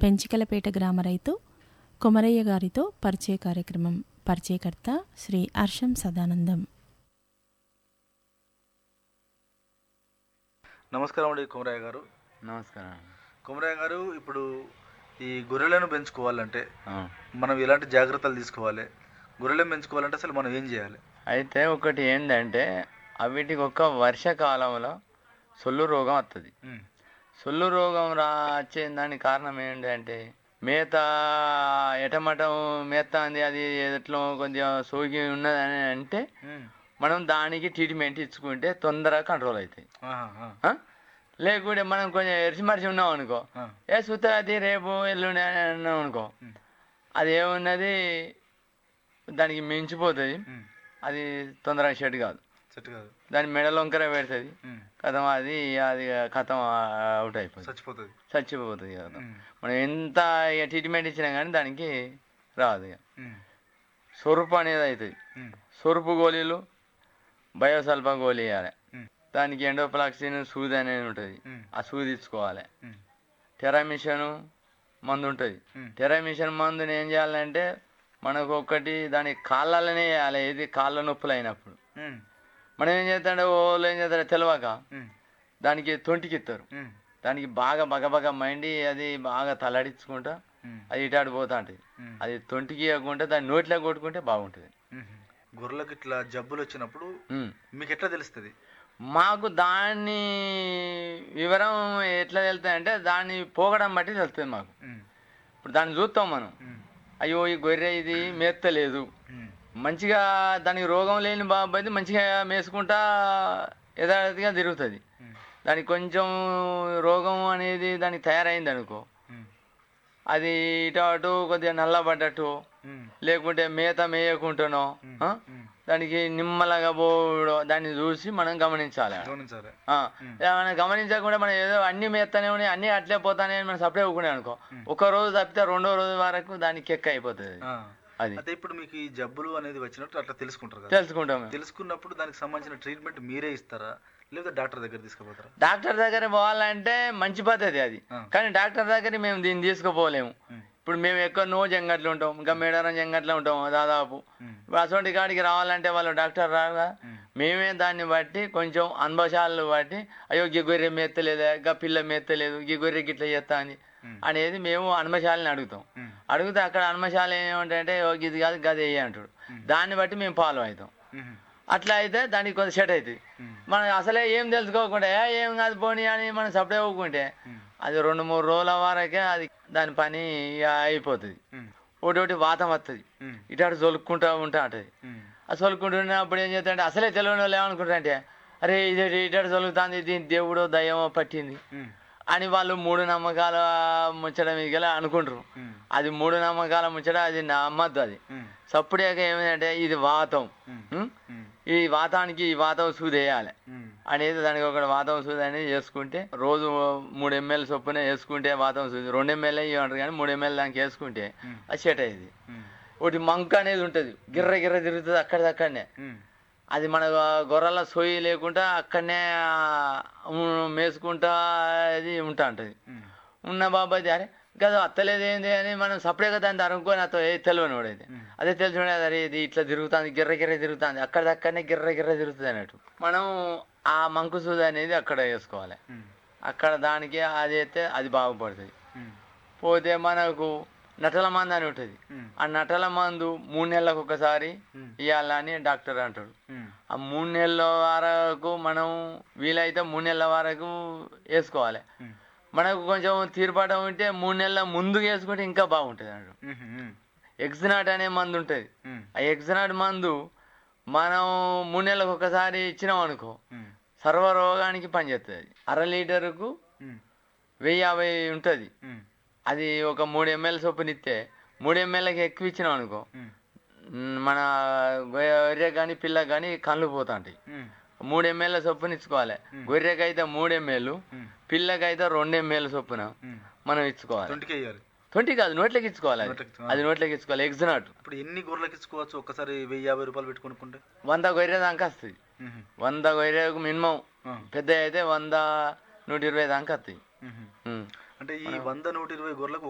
పెంచికలపేట గ్రామ రైతు కొమరయ్య గారితో పరిచయ కార్యక్రమం పరిచయకర్త శ్రీ హర్షం సదానందం నమస్కారం అండి కుమరయ్య గారు నమస్కారం కుమరయ్య గారు ఇప్పుడు ఈ గొర్రెలను పెంచుకోవాలంటే ఆ. మనం ఎలాంటి జాగ్రత్తలు తీసుకోవాలి గొర్రెలను పెంచుకోవాలంటే అసలు మనం ఏం చేయాలి అయితే ఒకటి ఏంటంటే అవిటికి ఒక వర్షాకాలంలో సొల్లు రోగం వస్తుంది సొల్లు రోగం రా వచ్చే దానికి కారణం ఏంటంటే మేత ఎటమటం మేత అంది అది ఎట్లా కొద్దిగా సోకి ఉన్నదని అంటే మనం దానికి ట్రీట్మెంట్ ఇచ్చుకుంటే తొందరగా కంట్రోల్ అవుతాయి ఆహా, ఆ? లేకుంటే మనం కొంచెం ఎరిసిమరిసి ఉన్నాం అనుకో ఆ. ఏ సుతాది రేపు ఎల్లుండి అని అన్నాం అనుకో ఉమ్. అది ఏమున్నది దానికి మించిపోతుంది ఉమ్. అది తొందరగా షెడ్ కాదు సెట్ కాదు దాని మెడలో వంకర పెడుతుంది ఉమ్. కథం అది అది కథం అవుట్ అయిపోతుంది చచ్చిపోతుంది చచ్చిపోతుంది కదా ఉమ్. మనం ఎంత ఇక ట్రీట్మెంట్ ఇచ్చినా కానీ దానికి రాదు ఇక ఉమ్. సొరుపు అనేది అవుతుంది ఉమ్. సొరుపు గోళీలు బయోసల్ఫ గోళీ వేయాలి ఉమ్. దానికి ఎండోప్లాక్సిన్ సూది అనేది ఉంటుంది ఉమ్. ఆ సూది ఇచ్చుకోవాలి ఉమ్. టెరామిషన్ మందు ఉంటుంది ఉమ్. టెరామిషన్ మందుని ఏం చేయాలంటే మనకు ఒకటి దాని కాళ్ళలోనే వేయాలి ఇది కాళ్ళ నొప్పులు అయినప్పుడు ఉమ్. మనం ఏం చేస్తాడు వాళ్ళు ఏం చేస్తాడు తెలియక ఉమ్. దానికి తొంటికి ఇస్తారు ఉమ్. దానికి బాగా బగబగ మైండి అది బాగా తలాడించుకుంటా ఉమ్. అది ఇటాడు పోతా ఉంటుంది ఉమ్. అది తొంటికి ఇవ్వకుంటే దాన్ని నోట్లో కొట్టుకుంటే బాగుంటుంది ఉమ్. గొర్రెలకు ఇట్లా జబ్బులు వచ్చినప్పుడు ఉమ్. మీకు ఎట్లా తెలుస్తుంది మాకు దాన్ని వివరం ఎట్లా తెలుస్తుంది అంటే దాన్ని పోగడం బట్టి తెలుస్తుంది మాకు ఉమ్. ఇప్పుడు దాన్ని చూస్తాం మనం ఉమ్. అయ్యో ఈ గొర్రె ఇది మేస్తలేదు ఉమ్. మంచిగా దానికి రోగం లేని బాబు మంచిగా మేసుకుంటా యథార్థిగా తిరుగుతుంది ఉమ్. దానికి కొంచెం రోగం అనేది దానికి తయారైంది అనుకో ఉమ్. అది ఇటు అటు కొద్దిగా నల్లబడ్డట్టు ఉమ్. లేకుంటే మేత మేయకుండానో ఆ? ఉమ్. దానికి నిమ్మలగా పోవడం దాన్ని చూసి మనం గమనించాలి గమనించాలి ఆ, మనం గమనించకుండా మనం ఏదో అన్ని మేత్తనే ఉన్నాయి అన్ని అట్లే పోతానే అని మనం సపరేట్ ఊకునే అనుకో ఒక రోజు తప్పితే రెండో రోజు వరకు దానికి ఎక్క అయిపోతుంది ఆ. అది అయితే ఇప్పుడు మీకు ఈ జబ్బులు అనేది వచ్చినట్టు అట్లా తెలుసుకుంటారు కదా తెలుసుకుంటాం మేము. తెలుసుకున్నప్పుడు దానికి సంబంధించిన ట్రీట్మెంట్ మీరే ఇస్తారా లేదా డాక్టర్ దగ్గర తీసుకుపోతారా డాక్టర్ దగ్గర పోవాలంటే మంచి పద్ధతి అది ఆ. కానీ డాక్టర్ దగ్గర మేము దీన్ని తీసుకుపోలేము ఉమ్. ఇప్పుడు మేము ఎక్కువ నో జంగట్లో ఉంటాం ఇంకా మేడారం జంగట్లో ఉంటాం దాదాపు ఉమ్. ఇప్పుడు అటువంటి కాడికి రావాలంటే వాళ్ళు డాక్టర్ రాగా ఉమ్. మేమే దాన్ని బట్టి కొంచెం అనుభవాలు బట్టి అయ్యో గీ గొర్రె మెత్తలేదా గా పిల్ల మెత్తలేదు గీ గొర్రె గిట్ల చేస్తా అని ఉమ్. అనేది మేము అనుమశాలని అడుగుతాం ఉమ్. అడిగితే అక్కడ అనుమశాల ఏమంటే "ఓ, ఇది కాదు గది వేయి అంటాడు దాన్ని బట్టి మేము ఫాలో అవుతాం ఉమ్. అట్లా అయితే దానికి కొంచెం సెట్ అవుతుంది ఉమ్. మనం అసలే ఏం తెలుసుకోకుండా "ఏ, ఏం కాదు పోనీ అని మనం సపరేట్ ఊకుంటే ఉమ్. అది రెండు మూడు రోజుల వరకే అది దాని పని ఇక అయిపోతుంది ఉమ్. ఒకటి ఒకటి వాతం వస్తుంది ఉమ్. ఇటు జొలుక్కుంటా ఉంటా ఉంటుంది ఉమ్. ఆ చదువుకుంటున్నప్పుడు ఏం చేస్తారంటే అసలే తెలియని వాళ్ళు ఏమనుకుంటారంటే అరే ఇది ఇటు చదువుతుంది దీని దేవుడో దయ్యమో పట్టింది ఉమ్. అని వాళ్ళు మూడు నమ్మకాల ముచ్చట మీదకి అనుకుంటారు ఉమ్. అది మూడు నమ్మకాల ముచ్చట అది నమ్మద్దు అది ఉమ్. సప్పుడేక ఏమైందంటే ఇది వాతం ఉమ్. ఉం? ఉమ్. ఈ వాతానికి ఈ వాతం సూది వేయాలి ఉమ్. అనేది దానికి ఒక వాతం సూది అనేది చేసుకుంటే రోజు మూడు ఎంఎల్ చొప్పున వేసుకుంటే వాతం సూది రెండు ఎంఎల్ ఇవ్వంటారు కానీ మూడు ఎంఎల్ దానికి వేసుకుంటే ఉమ్. అది సెట్ అయ్యేది ఉమ్. ఒకటి మంక అనేది ఉంటుంది గిర్ర గిర్ర తిరుగుతుంది అక్కడిది అక్కడనే ఉమ్. అది మన గొర్రెల సోయి లేకుండా అక్కడనే ఆ, ఉ- మేసుకుంటా అది ఉంటా ఉంటుంది ఉమ్. ఉన్న బాబాయ్ అరే కదా అత్తలేదు ఏంది అని మనం సపరేట్గా దాన్ని అరుముకొని అత్త ఏ తెలియని వాడైతే ఉమ్. అదే తెలిసిన అరే ఇది ఇట్లా తిరుగుతుంది గిర్ర గిర్ర తిరుగుతుంది అక్కడ అక్కడనే గిర్ర గిర్ర తిరుగుతుంది అన్నట్టు మనం ఆ మంకు సూది అనేది అక్కడ వేసుకోవాలి ఉమ్. అక్కడ దానికి అది అయితే అది బాగుపడుతుంది ఉమ్. పోతే మనకు నటల మందు అని ఉంటుంది ఉమ్. ఆ నటల మందు మూడు నెలలకు ఒకసారి ఉమ్. ఇవ్వాలని డాక్టర్ అంటాడు ఉమ్. ఆ మూడు నెలల వరకు మనం వీలైతే మూడు నెలల వరకు వేసుకోవాలి ఉమ్. మనకు కొంచెం తీర్పాటం ఉంటే మూడు నెలల ముందు వేసుకుంటే ఇంకా బాగుంటుంది అన్నాడు ఉమ్. ఉమ్. ఎగ్జినాట్ అనే మందు ఉంటుంది ఉమ్. ఆ ఎగ్జినాట్ మందు మనం మూడు నెలలకు ఒకసారి ఇచ్చినాం అనుకో ఉమ్. సర్వ రోగానికి పనిచేస్తుంది అది. అర లీటరుకు ఉమ్. వెయ్యి యాభై ఉంటుంది ఉమ్. అది ఒక మూడు ఎంఎల్ చొప్పునిస్తే మూడు ఎంఎల్కి ఎక్కువ ఇచ్చినాం అనుకో ఉమ్. మ్, మన గొర్రె కానీ పిల్ల కానీ కళ్ళు పోతా ఉంటాయి ఉమ్. మూడు ఎంఎల్ చొప్పున ఇచ్చుకోవాలి గొర్రెకైతే మూడు ఎంఎల్ ఉమ్. పిల్లకైతే రెండు ఎంఎల్ చొప్పున ఉమ్. మనం ఇచ్చుకోవాలి ట్వంటీకి వేయాలి ట్వంటీ కాదు నోట్లోకి ఇచ్చుకోవాలి అది నోట్లోకి ఇచ్చు- అది నోట్లోకి ఇచ్చుకోవాలి ఎగ్జినాట్ ఇప్పుడు ఎన్ని గొర్రెలకు ఇచ్చుకోవచ్చు ఒక్కసారి వెయ్యి యాభై రూపాయలు పెట్టుకొనుకుంటే వంద గొర్రె దాకా వస్తుంది ఉమ్. వంద గొర్రెకు మినిమం ఆ. పెద్ద అయితే వంద నూట ఇరవై దాకా వస్తాయి ఉమ్. ఉమ్. అంటే ఈ వంద నూట ఇరవై గొర్రెలకు